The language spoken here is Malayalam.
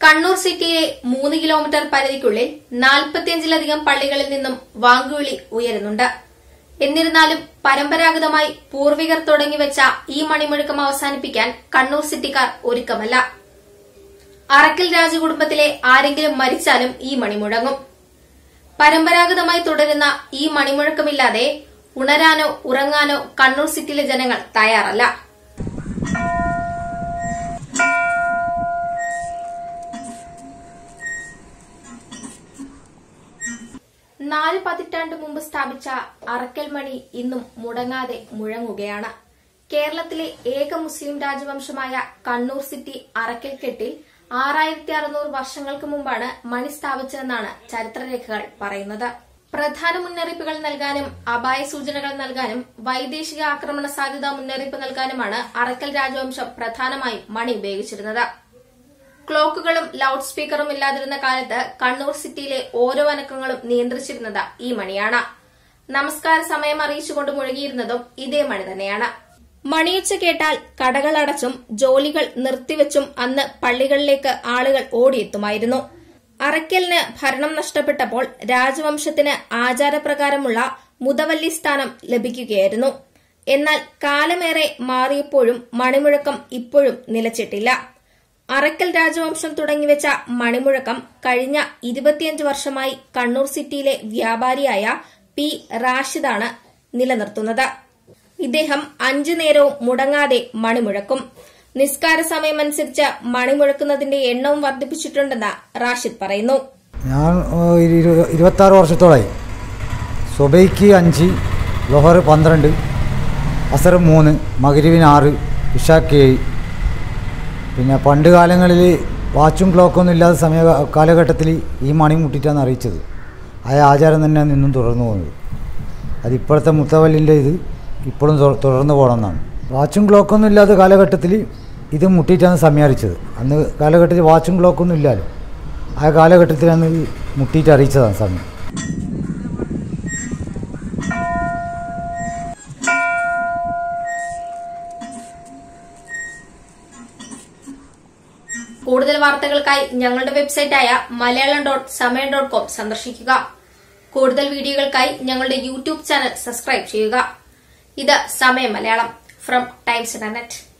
കണ്ണൂർ സിറ്റിയിലെ മൂന്ന് കിലോമീറ്റർ പരിധിക്കുള്ളിൽ നാൽപ്പത്തിയഞ്ചിലധികം പള്ളികളിൽ നിന്നും വാങ്കുവിളി ഉയരുന്നുണ്ട് എന്നിരുന്നാലും പരമ്പരാഗതമായി പൂർവികർ തുടങ്ങിവെച്ച ഈ മണിമുഴക്കം അവസാനിപ്പിക്കാൻ കണ്ണൂർ സിറ്റിക്കാർ ഒരുക്കമല്ല അറക്കൽ രാജകുടുംബത്തിലെ ആരെങ്കിലും മരിച്ചാലും ഈ മണി മുഴങ്ങും പരമ്പരാഗതമായി തുടരുന്ന ഈ മണിമുഴക്കമില്ലാതെ ഉണരാനോ ഉറങ്ങാനോ കണ്ണൂർ സിറ്റിയിലെ ജനങ്ങൾ തയ്യാറല്ല നാല് പതിറ്റാണ്ട് മുമ്പ് സ്ഥാപിച്ച അറക്കൽ മണി ഇന്നും മുടങ്ങാതെ മുഴങ്ങുകയാണ് കേരളത്തിലെ ഏക മുസ്ലിം രാജവംശമായ കണ്ണൂർ സിറ്റി അറക്കൽ കെട്ടിൽ ആറായിരത്തി അറുന്നൂറ് വർഷങ്ങൾക്ക് മുമ്പാണ് മണി സ്ഥാപിച്ചതെന്നാണ് ചരിത്രരേഖകൾ പറയുന്നത് പ്രധാന മുന്നറിയിപ്പുകൾ നൽകാനും അപായ സൂചനകൾ നൽകാനും വൈദേശിക ആക്രമണ സാധ്യത മുന്നറിയിപ്പ് നൽകാനുമാണ് അറക്കൽ രാജവംശം പ്രധാനമായും മണി ഉപയോഗിച്ചിരുന്നത് ക്ലോക്കുകളും ലൌഡ് സ്പീക്കറും ഇല്ലാതിരുന്ന കാലത്ത് കണ്ണൂർ സിറ്റിയിലെ ഓരോ അനക്കങ്ങളും നിയന്ത്രിച്ചിരുന്നത് ഈ മണിയാണ് നമസ്കാര സമയം അറിയിച്ചുകൊണ്ട് മുഴുകിയിരുന്നതും ഇതേ മണി തന്നെയാണ് മണിയൊച്ച കേട്ടാൽ കടകൾ അടച്ചും ജോലികൾ നിർത്തിവെച്ചും അന്ന് പള്ളികളിലേക്ക് ആളുകൾ ഓടിയെത്തുമായിരുന്നു അറയ്ക്കലിന് ഭരണം നഷ്ടപ്പെട്ടപ്പോൾ രാജവംശത്തിന് ആചാരപ്രകാരമുള്ള മുതവല്ലി സ്ഥാനം ലഭിക്കുകയായിരുന്നു എന്നാൽ കാലമേറെ മാറിയപ്പോഴും മണിമുഴക്കം ഇപ്പോഴും നിലച്ചിട്ടില്ല അറക്കൽ രാജവംശം തുടങ്ങിവെച്ച മണിമുഴക്കം കഴിഞ്ഞ ഇരുപത്തിയഞ്ച് വർഷമായി കണ്ണൂർ സിറ്റിയിലെ വ്യാപാരിയായ പി റാഷിദാണ് നിലനിർത്തുന്നത് ഇദ്ദേഹം അഞ്ചു നേരവും മുടങ്ങാതെ മണിമുഴക്കും നിസ്കാര സമയമനുസരിച്ച് മണിമുഴക്കുന്നതിന്റെ എണ്ണവും വർദ്ധിപ്പിച്ചിട്ടുണ്ടെന്ന് റാഷിദ് പറയുന്നു ഞാൻ ഇരുപത്താറ് വർഷത്തോളായി സുബൈക്ക് അഞ്ച് ലൊഹർ പന്ത്രണ്ട് അസർ മൂന്ന് മകരിവിന് ആറ് ഇഷാക്ക് ഏഴ് പിന്നെ പണ്ട് കാലങ്ങളിൽ വാച്ചും ക്ലോക്കൊന്നും ഇല്ലാത്ത സമയ കാലഘട്ടത്തിൽ ഈ മണി മുട്ടിട്ടാണ് അറിയിച്ചത് ആ ആചാരം തന്നെയാണ് ഇന്നും തുടർന്നു പോകുന്നത് അത് ഇപ്പോഴത്തെ മുത്തവല്ലിൻ്റെ ഇത് ഇപ്പോഴും തു- തുടർന്ന് പോകണമെന്നാണ് വാച്ചും ക്ലോക്കൊന്നും ഇല്ലാത്ത കാലഘട്ടത്തിൽ ഇത് മുട്ടിയിട്ടാണ് സമയം അറിയിച്ചത് അന്ന് കാലഘട്ടത്തിൽ വാച്ചും ക്ലോക്കൊന്നും ഇല്ലല്ലോ ആ കാലഘട്ടത്തിലാണ് ഇത് മുട്ടിയിട്ട് അറിയിച്ചതാണ് സമയം കൂടുതൽ വാർത്തകൾക്കായി ഞങ്ങളുടെ വെബ്സൈറ്റായ Malayalam dot Samayam dot com സന്ദർശിക്കുക കൂടുതൽ വീഡിയോകൾക്കായി ഞങ്ങളുടെ യൂട്യൂബ് ചാനൽ സബ്സ്ക്രൈബ് ചെയ്യുക ഇത് സമയം മലയാളം ഫ്രം ടൈംസ് ഇന്റർനെറ്റ്